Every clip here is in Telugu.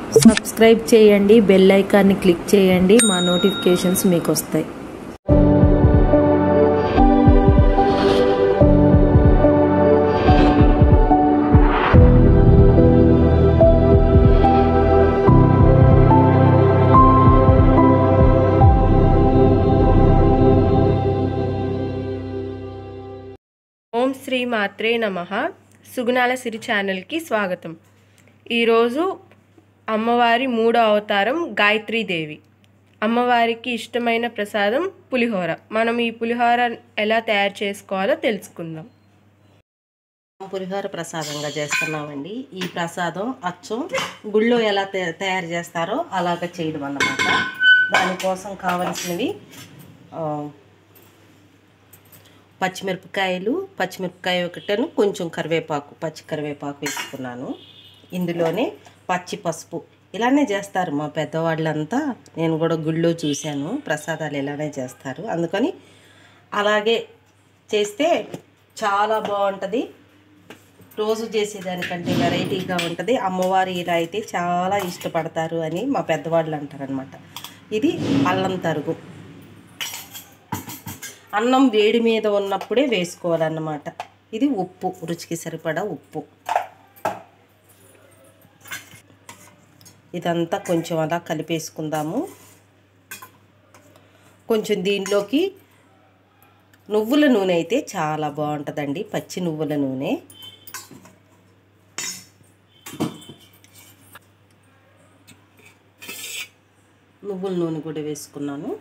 సబ్స్క్రైబ్ చేయండి బెల్ ఐకాన్ని క్లిక్ చేయండి మా నోటిఫికేషన్స్ మీకు వస్తాయి ఓం శ్రీ మాత్రే నమ సుగుణాల సిరి ఛానల్కి స్వాగతం ఈరోజు అమ్మవారి మూడో అవతారం గాయత్రీదేవి అమ్మవారికి ఇష్టమైన ప్రసాదం పులిహోర మనం ఈ పులిహోర ఎలా తయారు చేసుకోవాలో తెలుసుకుందాం పులిహోర ప్రసాదంగా చేస్తున్నామండి ఈ ప్రసాదం అచ్చం గుళ్ళో ఎలా తే- తయారు చేస్తారో అలాగ చేయడం అన్నమాట దానికోసం కావలసినవి ఆ, పచ్చిమిరపకాయలు పచ్చిమిరపకాయ ఒకటను కొంచెం కరివేపాకు పచ్చి కరివేపాకు వేసుకున్నాను ఇందులోనే పచ్చి పసుపు ఇలానే చేస్తారు మా పెద్దవాళ్ళంతా నేను కూడా గుళ్ళో చూశాను ప్రసాదాలు ఇలానే చేస్తారు అందుకని అలాగే చేస్తే చాలా బాగుంటుంది రోజు చేసేదానికంటే వెరైటీగా ఉంటుంది అమ్మవారు ఇలా అయితే చాలా ఇష్టపడతారు అని మా పెద్దవాళ్ళు అంటారనమాట ఇది అల్లం తరుగు అన్నం వేడి మీద ఉన్నప్పుడే వేసుకోవాలన్నమాట ఇది ఉప్పు రుచికి సరిపడా ఉప్పు ఇదంతా కొంచెం అలా కలిపేసుకుందాము కొంచెం దీనిలోకి నువ్వుల నూనె అయితే చాలా బాగుంటుందండి పచ్చి నువ్వుల నూనె నువ్వుల నూనె కూడా వేసుకున్నాను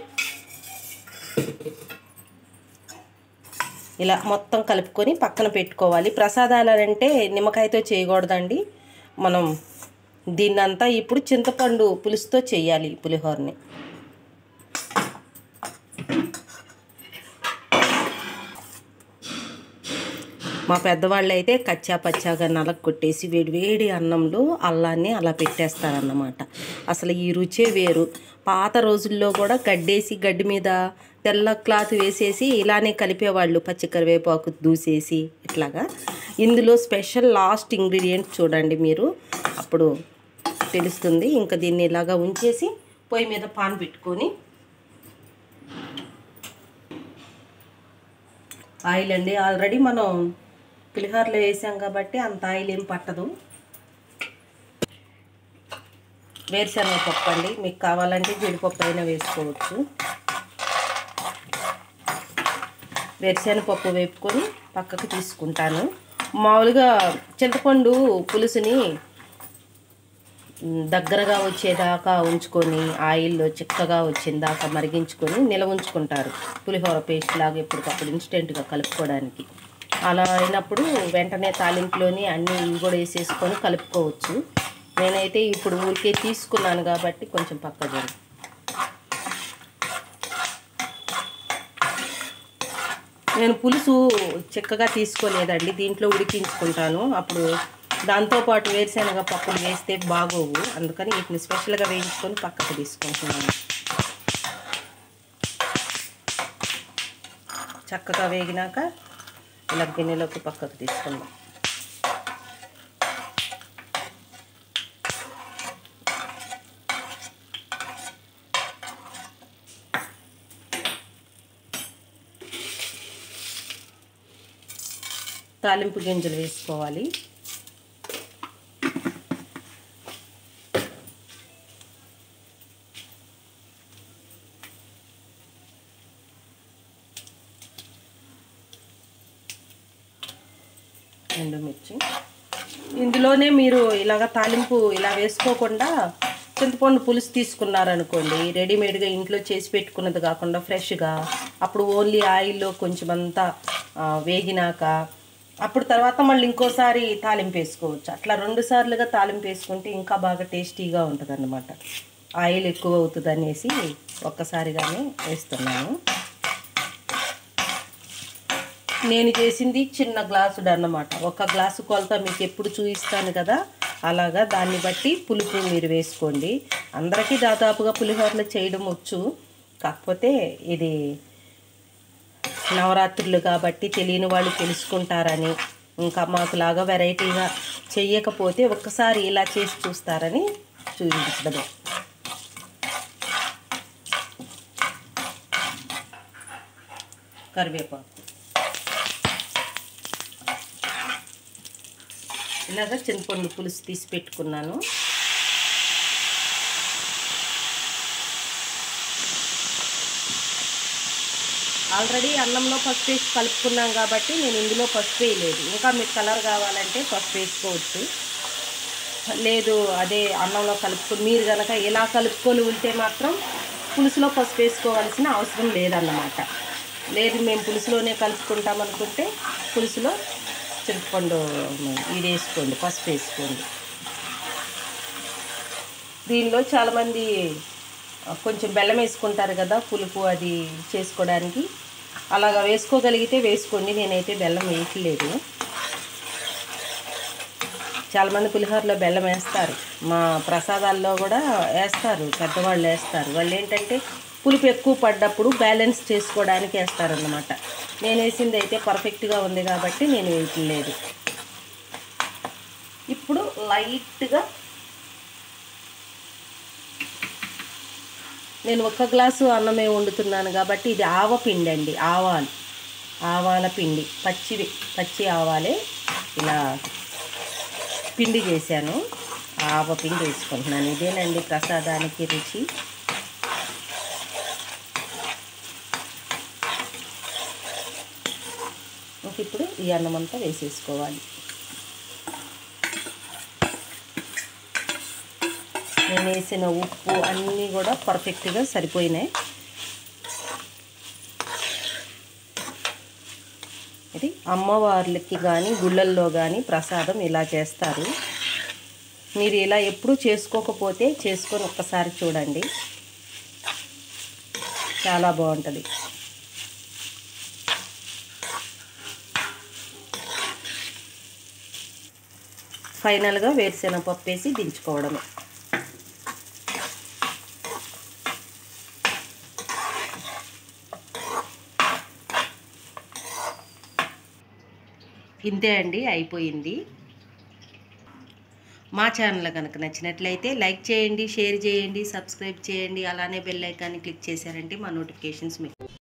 ఇలా మొత్తం కలుపుకొని పక్కన పెట్టుకోవాలి ప్రసాదాలు అంటే నిమ్మకాయతో చేయకూడదండి మనం దీన్నంతా ఇప్పుడు చింతపండు పులుసుతో చేయాలి ఈ పులిహోరని మా పెద్దవాళ్ళు అయితే కచ్చా పచ్చాగా నలక కొట్టేసి వేడి వేడి అన్నంలో అల్లాన్ని అలా పెట్టేస్తారన్నమాట అసలు ఈ రుచే వేరు పాత రోజుల్లో కూడా గడ్డేసి గడ్డి మీద తెల్ల క్లాత్ వేసేసి ఇలానే కలిపేవాళ్ళు పచ్చి కరివేపాకు దూసేసి ఇట్లాగా ఇందులో స్పెషల్ లాస్ట్ ఇంగ్రీడియంట్ చూడండి మీరు అప్పుడు తెలుస్తుంది ఇంకా దీన్ని ఇలాగా ఉంచేసి పొయ్యి మీద పాన్ పెట్టుకొని ఆయిల్ అండి ఆల్రెడీ మనం పులిహోరలో వేసాం కాబట్టి అంత ఆయిల్ ఏం పట్టదు వేరుశనగ పప్పు అండి మీకు కావాలంటే జీడిపప్పు అయినా వేసుకోవచ్చు వేరుశనగ పప్పు వేపుకొని పక్కకు తీసుకుంటాను మామూలుగా చింతపండు పులుసుని మ్, దగ్గరగా వచ్చేదాకా ఉంచుకొని ఆయిల్లో చిక్కగా వచ్చేదాకా మరిగించుకొని నిలవ ఉంచుకుంటారు పులిహోర పేస్ట్ లాగా ఎప్పటికప్పుడు ఇన్స్టెంట్గా కలుపుకోవడానికి అలా అయినప్పుడు వెంటనే తాలింపులోని అన్నీ ఇవి కూడా వేసేసుకొని కలుపుకోవచ్చు నేనైతే ఇప్పుడు ఊరికే తీసుకున్నాను కాబట్టి కొంచెం పక్క జరుగు నేను పులుసు చిక్కగా తీసుకోలేదండి దీంట్లో ఉడికించుకుంటాను అప్పుడు దాంతోపాటు వేరుశనగ పప్పులు వేస్తే బాగోవు అందుకని వీటిని స్పెషల్గా వేయించుకొని పక్కకు తీసుకుంటున్నాను చక్కగా వేగినాక ఇలా గిన్నెలోకి పక్కకు తీసుకుందాం తాలింపు గింజలు వేసుకోవాలి ఎండుమిర్చి ఇందులోనే మీరు ఇలాగ తాలింపు ఇలా వేసుకోకుండా చింతపండు పులుసు తీసుకున్నారనుకోండి రెడీమేడ్గా ఇంట్లో చేసి పెట్టుకున్నది కాకుండా ఫ్రెష్గా అప్పుడు ఓన్లీ ఆయిల్లో కొంచెం అంతా ఆ, వేగినాక అప్పుడు తర్వాత మళ్ళీ ఇంకోసారి తాలింపు వేసుకోవచ్చు అట్లా రెండు సార్లుగా తాలింపు వేసుకుంటే ఇంకా బాగా టేస్టీగా ఉంటుంది అన్నమాట ఆయిల్ ఎక్కువ అవుతుంది అనేసి ఒక్కసారిగానే వేస్తున్నాను నేను చేసింది చిన్న గ్లాసుడు అన్నమాట ఒక గ్లాసు కొలత మీకు ఎప్పుడు చూపిస్తాను కదా అలాగా దాన్ని బట్టి పులుపు మీరు వేసుకోండి అందరికీ దాదాపుగా పులిహోరలు చేయడం వచ్చు కాకపోతే ఇది నవరాత్రులు కాబట్టి తెలియని వాళ్ళు తెలుసుకుంటారని ఇంకా మాకులాగా వెరైటీగా చెయ్యకపోతే ఒక్కసారి ఇలా చేసి చూస్తారని చూపించడమే కరివేపాకు ఇలాగ చింతపండు పులుసు తీసి పెట్టుకున్నాను ఆల్రెడీ అన్నంలో పసుపు వేసి కలుపుకున్నాం కాబట్టి నేను ఇందులో పసుపు వేయలేదు ఇంకా మీకు కలర్ కావాలంటే పసుపు వేసుకోవచ్చు లేదు అదే అన్నంలో కలుపుకొని మీరు కనుక ఇలా కలుపుకొని ఉంటే మాత్రం పులుసులో పసుపు వేసుకోవాల్సిన అవసరం లేదన్నమాట లేదు మేము పులుసులోనే కలుపుకుంటాం అనుకుంటే పులుసులో చింతపండు ఇది వేసుకోండి పసుపు వేసుకోండి దీనిలో చాలామంది ఆ, కొంచెం బెల్లం వేసుకుంటారు కదా పులుపు అది చేసుకోవడానికి అలాగా వేసుకోగలిగితే వేసుకోండి నేనైతే బెల్లం వేయట్లేదు చాలామంది పులిహోరలో బెల్లం వేస్తారు మా ప్రసాదాల్లో కూడా వేస్తారు పెద్దవాళ్ళు వేస్తారు వాళ్ళు ఏంటంటే పులుపు ఎక్కువ పడ్డప్పుడు బ్యాలెన్స్ చేసుకోవడానికి వేస్తారన్నమాట నేను వేసింది అయితే పర్ఫెక్ట్గా ఉంది కాబట్టి నేను వేయట్లేదు ఇప్పుడు లైట్గా నేను ఒక్క గ్లాసు అన్నమే వండుతున్నాను కాబట్టి ఇది ఆవ పిండి అండి ఆవాలు ఆవాల పిండి పచ్చివి పచ్చి ఆవాలే ఇలా పిండి చేశాను ఆవ పిండి వేసుకుంటున్నాను ఇదేనండి ప్రసాదానికి రుచి ఇంక ఇప్పుడు ఈ అన్నం అంతా వేసేసుకోవాలి నేను వేసిన ఉప్పు అన్నీ కూడా పర్ఫెక్ట్గా సరిపోయినాయి ఇది అమ్మవార్లకి కానీ గుళ్ళల్లో కానీ ప్రసాదం ఇలా చేస్తారు మీరు ఇలా ఎప్పుడూ చేసుకోకపోతే చేసుకొని ఒక్కసారి చూడండి చాలా బాగుంటుంది ఫైనల్గా వేరుశెనగ పప్పు వేసి దించుకోవడమే ఇంతే అండి అయిపోయింది మా ఛానల్ కనుక నచ్చినట్లయితే లైక్ చేయండి షేర్ చేయండి సబ్స్క్రైబ్ చేయండి అలానే బెల్ ఐకాన్ని క్లిక్ చేశారంటే మా నోటిఫికేషన్స్ మీకు